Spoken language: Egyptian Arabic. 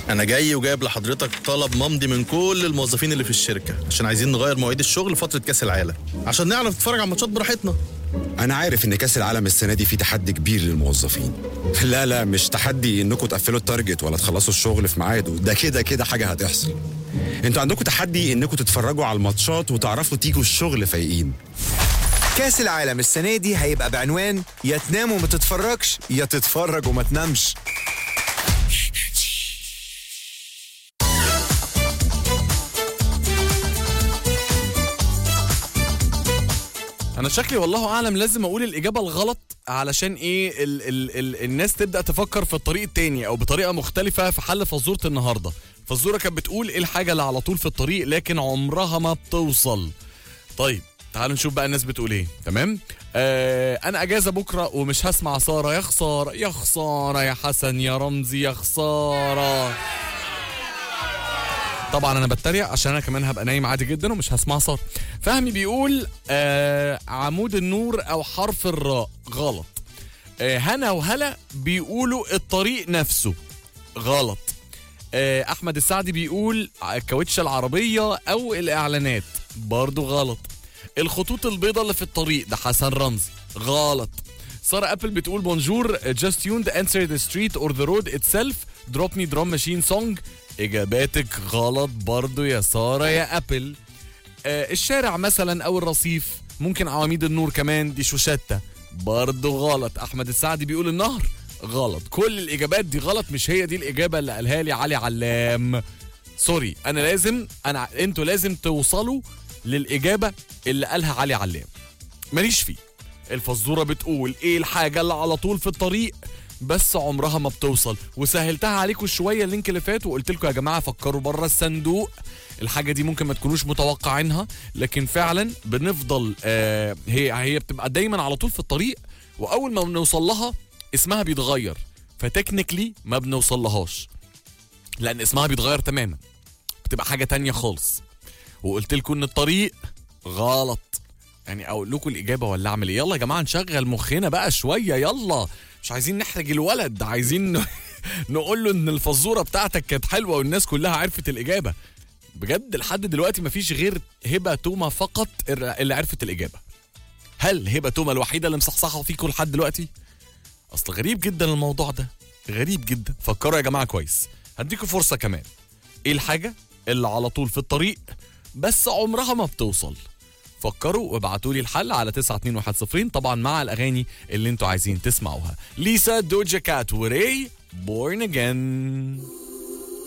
انا جاي وجايب لحضرتك طلب ممضي من كل الموظفين اللي في الشركه عشان عايزين نغير مواعيد الشغل فتره كاس العالم عشان نعرف نتفرج على الماتشات براحتنا انا عارف ان كاس العالم السنه دي فيه تحدي كبير للموظفين لا لا مش تحدي انكم تقفلوا التارجت ولا تخلصوا الشغل في ميعاده ده كده كده حاجه هتحصل انتوا عندكم تحدي انكم تتفرجوا على الماتشات وتعرفوا تيجوا الشغل فايقين كاس العالم السنة دي هيبقى بعنوان يا تنام وما تتفرجش يا تتفرج وما تنامش انا شكلي والله اعلم لازم اقول الاجابه الغلط علشان ايه ال ال ال الناس تبدا تفكر في الطريق التاني او بطريقه مختلفه في حل فزوره النهارده فزوره كانت بتقول ايه الحاجه اللي على طول في الطريق لكن عمرها ما بتوصل طيب تعالوا نشوف بقى الناس بتقول ايه تمام آه انا اجازه بكره ومش هسمع ساره يا خساره يا خساره يا حسن يا رمزي يا خساره طبعا انا بتريق عشان انا كمان هبقى نايم عادي جدا ومش هسمع صار فهمي بيقول آه عمود النور او حرف الراء غلط آه هنا وهلا بيقولوا الطريق نفسه غلط آه احمد السعدي بيقول الكاوتشه العربيه او الاعلانات برضو غلط الخطوط البيضاء اللي في الطريق ده حسن رمزي غلط سارة ابل بتقول بونجور just tuned answer the street or the road itself drop me drum machine song اجاباتك غلط برضو يا سارة يا ابل آه الشارع مثلا او الرصيف ممكن عواميد النور كمان دي شوشتة برضو غلط احمد السعدي بيقول النهر غلط كل الاجابات دي غلط مش هي دي الاجابة اللي قالها لي علي علام سوري انا لازم انا انتوا لازم توصلوا للاجابة اللي قالها علي علام ماليش فيه الفزوره بتقول ايه الحاجه اللي على طول في الطريق بس عمرها ما بتوصل وسهلتها عليكم شويه اللينك اللي فات وقلت لكم يا جماعه فكروا بره الصندوق الحاجه دي ممكن ما تكونوش متوقعينها لكن فعلا بنفضل آه هي هي بتبقى دايما على طول في الطريق واول ما بنوصل لها اسمها بيتغير فتكنيكلي ما بنوصل لهاش لان اسمها بيتغير تماما بتبقى حاجه تانية خالص وقلت لكم ان الطريق غلط يعني اقول لكم الاجابه ولا اعمل ايه يلا يا جماعه نشغل مخنا بقى شويه يلا مش عايزين نحرج الولد عايزين ن- نقول له ان الفزوره بتاعتك كانت حلوه والناس كلها عرفت الاجابه بجد لحد دلوقتي مفيش غير هبه توما فقط اللي عرفت الاجابه هل هبه توما الوحيده اللي مصحصحه فيكم لحد دلوقتي اصل غريب جدا الموضوع ده غريب جدا فكروا يا جماعه كويس هديكم فرصه كمان ايه الحاجه اللي على طول في الطريق بس عمرها ما بتوصل فكروا وابعتوا لي الحل على 92110 طبعا مع الاغاني اللي انتوا عايزين تسمعوها ليسا دوجا كات وري بورن اجين